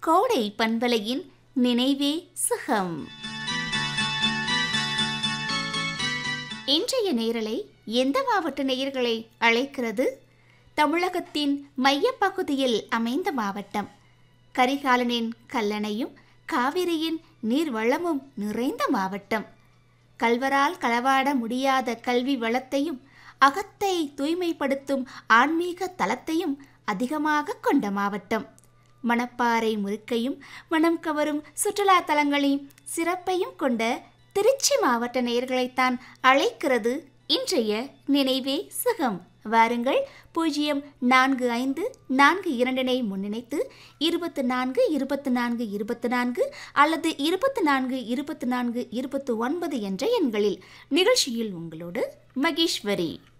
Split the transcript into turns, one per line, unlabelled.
கோடை பண்பலையின் நினைவே சுகம் இன்றைய நேரலை எந்த மாவட்ட நேயர்களை அழைக்கிறது தமிழகத்தின் மையப்பகுதியில் அமைந்த மாவட்டம் கரிகாலனின் கல்லணையும் காவிரியின் நீர்வளமும் நிறைந்த மாவட்டம் கல்வரால் களவாட முடியாத கல்வி வளத்தையும் அகத்தை தூய்மைப்படுத்தும் ஆன்மீக தலத்தையும் அதிகமாக கொண்ட மாவட்டம் மணப்பாறை முறுக்கையும் மனம் கவரும் சுற்றுலா தலங்களையும் சிறப்பையும் கொண்ட திருச்சி மாவட்ட நேயர்களைத்தான் அழைக்கிறது இன்றைய நினைவே சுகம் வாருங்கள் பூஜ்ஜியம் நான்கு ஐந்து நான்கு இரண்டினை முன்னிணைத்து இருபத்து நான்கு இருபத்து நான்கு இருபத்து நான்கு அல்லது இருபத்து நான்கு இருபத்து நான்கு இருபத்து ஒன்பது என்ற எண்களில் நிகழ்ச்சியில் உங்களோடு மகேஸ்வரி